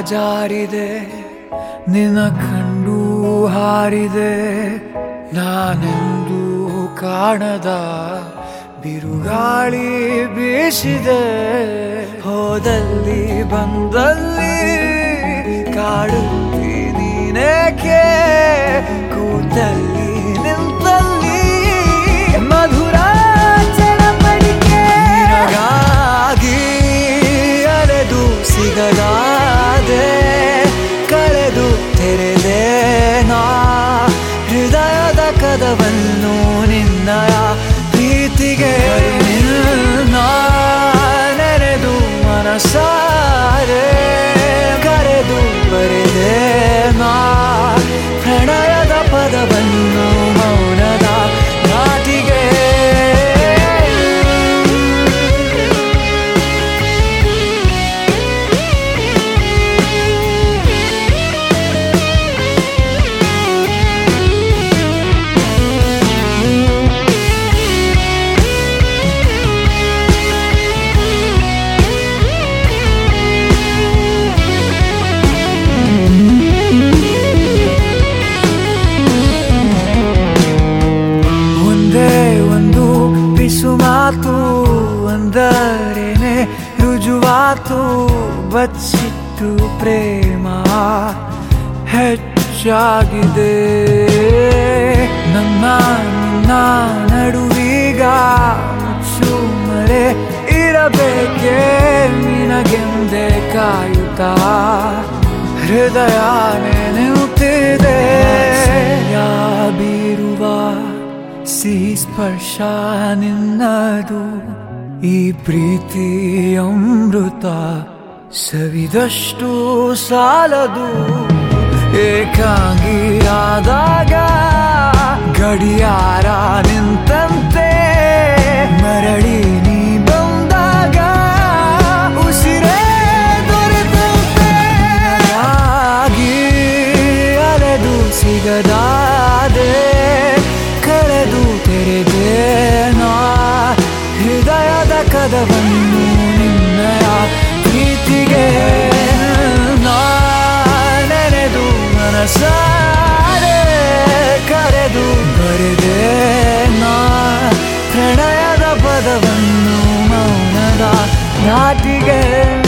ಜಾರಿದೆ ನಿನ್ನ ಕಂಡು ಹಾರಿದೆ ನಾನೆಂದು ಕಾಣದ ಬಿರುಗಾಳಿ ಬೀಸಿದೆ ಹೋದಲ್ಲಿ ಬಂದಲ್ಲಿ ಕಾಡುತ್ತಿ ನೀನೇಕೆ ಕೂತಲ್ಲಿ ನಿಂತಲ್ಲಿ ಮಧುರ ಚಡಪಡಿಕೆ ನಿನಗಾಗಿ ಅಲೆದು ಸಿಗಲಾದೆ ಕಳೆದು ತೆರೆದೆ ನಾ ಹೃದಯದ ಕದವನ್ನು ನಿನ್ನಯ ಪ್ರೀತಿಗೆ ನಿನ್ನ ನೆನೆದು ಮನಸಾರೆ ಕರೆದು ಬರೆದೆ ನಾ ಪ್ರಣಯದ ಪದವನ್ನು ಮೌನದ ನಾಟಿಗೆ ಒಂದೇ ಒಂದು ಪಿಸು ಮಾತು ಅಂದರೇನೆ ರುಜುವಾತು ಬಚ್ಚಿಟ್ಟು ಪ್ರೇಮ ಹೆಚ್ಚಾಗಿದೆ ನಮ್ಮ ನಿನ್ನ ನಡುವೀಗ ಮುಚ್ಚು ಮರೆ ಇರಬೇಕೆ ನಿನಗೆಂದೇ ಕಾಯುತ್ತಾ ಹೃದಯ ನಿಂತಿದೆ ಯಾ ಬೀರುವ ಸಿಹಿ ಸ್ಪರ್ಶ ನಿನ್ನದು ಈ ಪ್ರೀತಿ ಅಮೃತ ಸವಿದಷ್ಟು ಸಾಲದು ಏಕಾಂಗಿಯಾದಾಗ ಗಡಿಯಾರ ನಿಂತಂತೆ ಮರಳಿ ನೀ ಬಂದಾಗ ಉಸಿರೇ ದೊರೆತಂತೆ ಆಗಿ ಅಲೆದು ಸಿಗದಾದೆ ಕಳೆದು ತೆರೆದೆ ನಾ ಹೃದಯದ ಕದವನ್ನು ನಿನ್ನಯ ಪ್ರೀತಿಗೆ ನಾ ನೆನೆದು ಮನಸಾರೆ ಕರೆದು ಬರೆದೆ ನಾ ಪ್ರಣಯದ ಪದವನ್ನು ಮೌನದ ನಾಟಿಗೆ